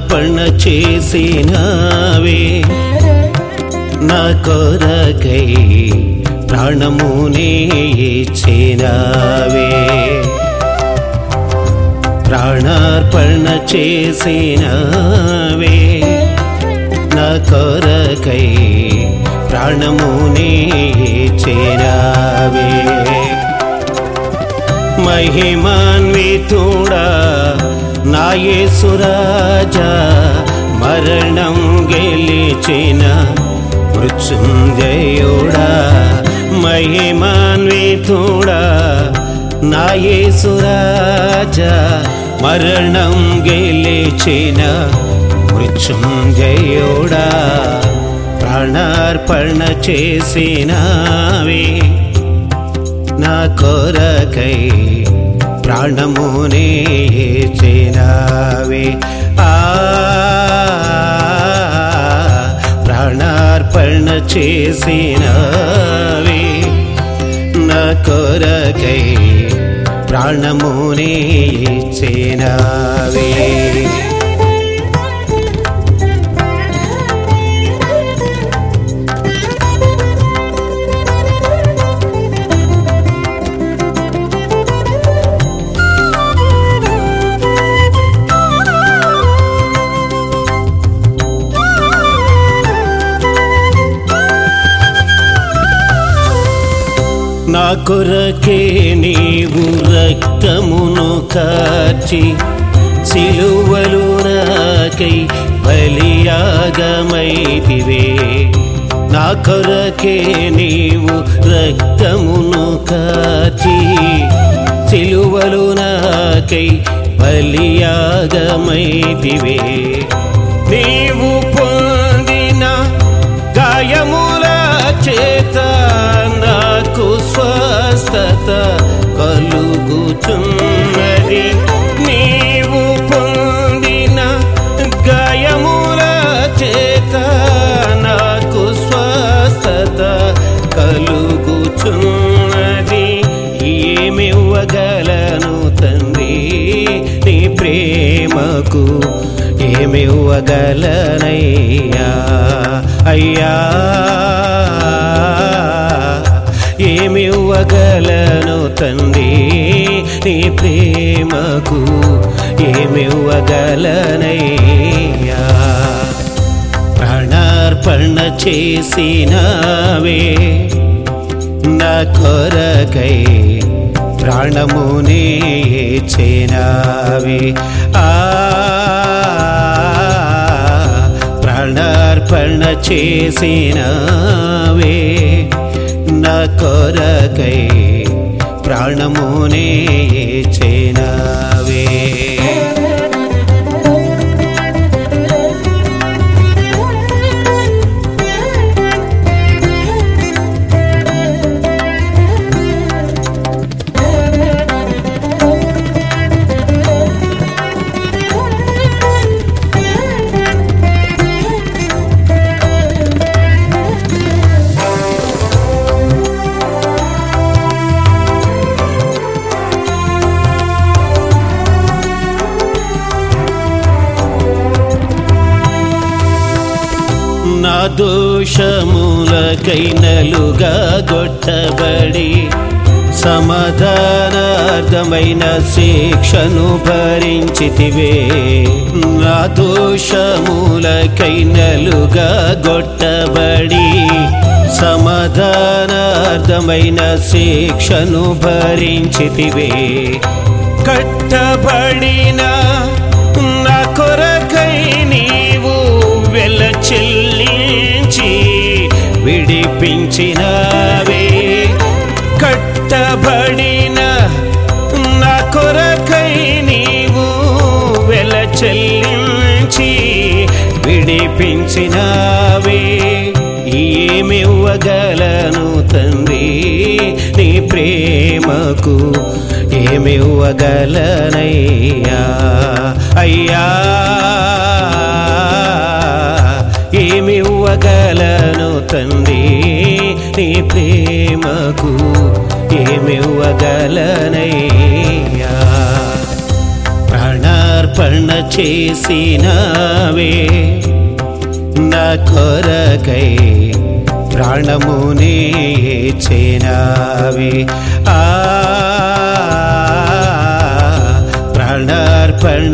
ప్రాణార్పణ చేసినవే నా కొరకై ప్రాణమునే ఇచ్చినవే ప్రాణార్పణ చేసినవే నా కొరకై ప్రాణమునే ఇచ్చినవే మహిమాన్వితుడా నా యేసురాజా మరణం గెలిచిన మృత్యుంజయుడా మహిమాన్వితుడా నా యేసురాజా మరణం గెలిచిన మృత్యుంజయుడా ప్రాణార్పణ చేసినవే నా కొరకై ప్రాణమునే చేనావే ఆ ప్రాణార్పణ చేసినవే నా కొరకై ప్రాణమునే చేనావే నా కొరకే నీవు రక్తమును కార్చి సిలువలు నాకై బలియాగమైతివే నా కొరకే నీవు రక్తమును కార్చి సిలువలు నాకై బలియాగమైతివే నీవు పొందిన గాయముల చేత నాకు స్వస్థత కలుగుచున్నది నీవు పొందిన గాయముల చేత నాకు స్వస్థత కలుగుచున్నది ఏమివ్వగలను తండ్రి నీ ప్రేమకు ఏమివ్వగలనయ్యా అయ్యా ఏమివ్వగలను తండ్రి నీ ప్రేమకు ఏమివ్వగలనయ్యా ప్రాణార్పణ చేసినవే నా కొరకై ప్రాణమునే చేనావే ఆ ప్రాణార్పణ చేసినవే నా కొరకై ప్రాణమునే చేనావే నా దోషములకై నలుగా గొట్టబడి సమాధానార్థమైన శిక్షను భరించితివే నా దోషములకై నలుగా గొట్టబడి సమాధానార్థమైన శిక్షను భరించితివే కట్టబడిన నా కొరకై నీవు వెల చెల్లించి విడిపించినవే కట్టబడిన నా కొరకై నీవు వెల చెల్లించి విడిపించినవే ఏమివ్వగలను తండ్రి నీ ప్రేమకు ఏమివ్వగలనయ్యా అయ్యా ఏమివ్వగలను తండ్రి నీ ప్రేమకు ఏమివ్వగలనయ్యా ప్రాణార్పణ ప్రాణార్పణ చేసినవే నా కొరకై ప్రాణమునే చేనావే ఆ ప్రాణార్పణ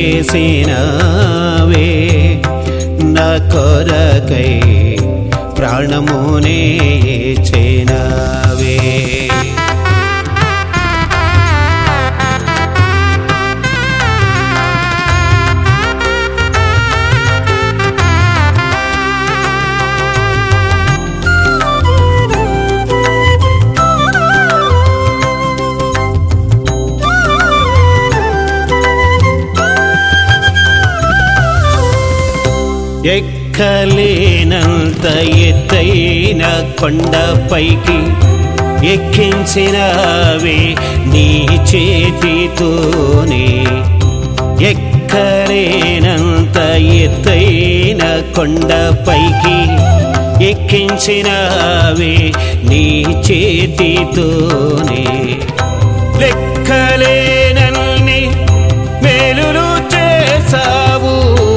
చేసినవే నా కొరకై ప్రాణమునే చేనావే ఎక్కలేనంత ఎత్తైన కొండపైకి ఎక్కించినవే నీ చేతితోనే ఎక్కలేనంత ఎత్తైన కొండపైకి ఎక్కించినవే నీ చేతితోనే లెక్కలేనన్ని మేలులు చేసావు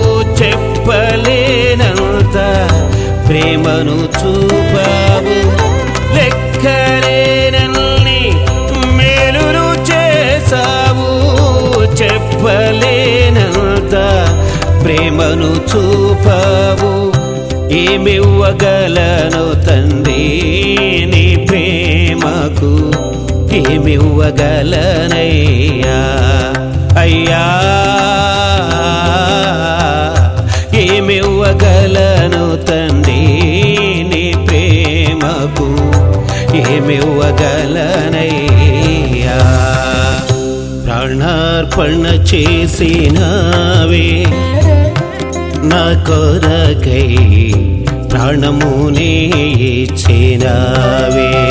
చెప్పలేనంత ప్రేమను చూపావు లెక్కలేనన్ని మేలులు చేసావు చెప్పలేనంత ప్రేమను చూపావు ఏమివ్వగలను తండ్రి నీ ప్రేమకు ఏమివ్వగలనయ్యా అయ్యా ఏమివ్వగలను తండ్రి నీ ప్రేమకు ఏమివ్వగలనయ్యా ప్రాణార్పణ చేసినవే నా కొరకై ప్రాణమునే ఇచ్చినవే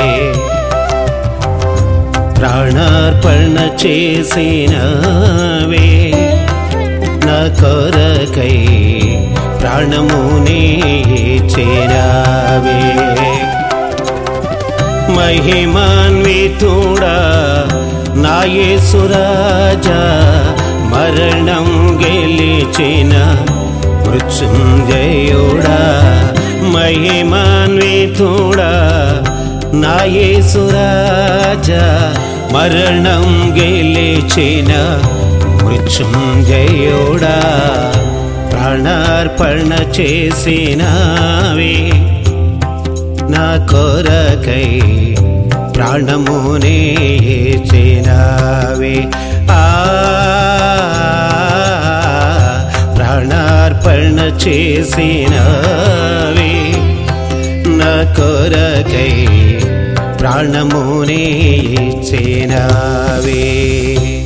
ప్రాణార్పణ చేసినవే నా కొరకై ప్రాణమునే చేరావే మహిమాన్వితుడా నా యేసురాజా మరణం గెలిచిన మృత్యుంజయుడా మహిమాన్వితుడా నా యేసురాజా మరణం గెలిచిన మృత్యుంజయుడా ప్రాణార్పణ చేసినవే నా కొరకై ప్రాణమునే చేనావే ఆ ప్రాణార్పణ చేసినవే నా కొరకై ప్రాణమునే చేనావే